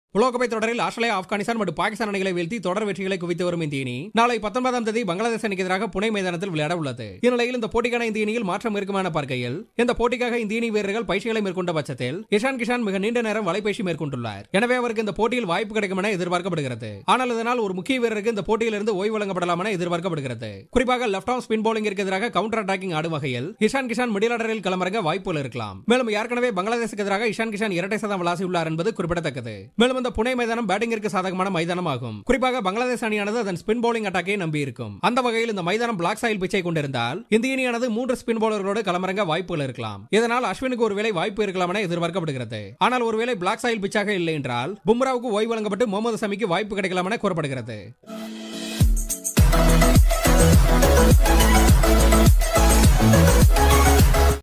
உலகக்கோப்பை தொடரில் ஆஸ்திரேலியா ஆப்கானிஸ்தான் மற்றும் பாகிஸ்தான் அணிகளை வீழ்த்தி தொடர் வெற்றிகளை குவித்து வரும் இந்திய அணி நாளை பத்தொன்பதாம் தேதி பங்களாதேஷ் அணிக்கு எதிராக புனே மைதானத்தில் விளையாட உள்ளது இந்நிலையில் இந்த போட்டிக்கான இந்திய அணியில் மாற்றம் இருக்குமான பார்க்கையில் இந்த போட்டிக்காக இந்திய அணி வீரர்கள் பயிற்சிகளை மேற்கொண்ட பட்சத்தில் இஷான் கிஷான் மிக நீண்ட நேரம் வலைபயிற்சி மேற்கொண்டுள்ளார் எனவே அவருக்கு இந்த போட்டியில் வாய்ப்பு கிடைக்கும் என எதிர்பார்க்கப்படுகிறது ஆனால் இதனால் ஒரு முக்கிய வீரருக்கு இந்த போட்டியிலிருந்து ஓய்வு வழங்கப்படலாம் என எதிர்பார்க்கப்படுகிறது குறிப்பாக லெப்ட் ஆர்ம் ஸ்பின் பவுலிங்கிற்கு எதிராக கவுண்டர் அட்டாக்கிங் ஆடும் வகையில் இஷான் கிஷான் மிடில் ஆர்டரில் களமிறங்க வாய்ப்புகள் இருக்கலாம் மேலும் ஏற்கனவே பங்களாதேஷுக்கு எதிராக இஷான் கிஷான் இரட்டை சதம் விளாசியுள்ளார் என்பது குறிப்பிடத்தக்கது மேலும் இந்த புனே மைதானம் பேட்டிங்கிற்கு சாதகமான மைதானம் ஆகும் குறிப்பாக பங்களாதேஷ் அணியானது அதன் ஸ்பின் பவுலிங் அட்டாக்கை நம்பியிருக்கும் அந்த வகையில் இந்த மைதானம் பிளாக் சாயில் பிச்சை கொண்டிருந்தால் இந்திய அணியானது மூன்று ஸ்பின் பவுலர்களோடு களமிறங்க வாய்ப்புகள் இருக்கலாம் இதனால் அஸ்வினுக்கு ஒருவேளை வாய்ப்பு இருக்கலாம் என எதிர்பார்க்கப்படுகிறது ஆனால் ஒருவேளை பிளாக் சாயில் பிச்சாக இல்லை என்றால் பும்ராவுக்கு ஓய்வு வழங்கப்பட்டு முகமது சமிக்கு வாய்ப்பு கிடைக்கலாம் என கூறப்படுகிறது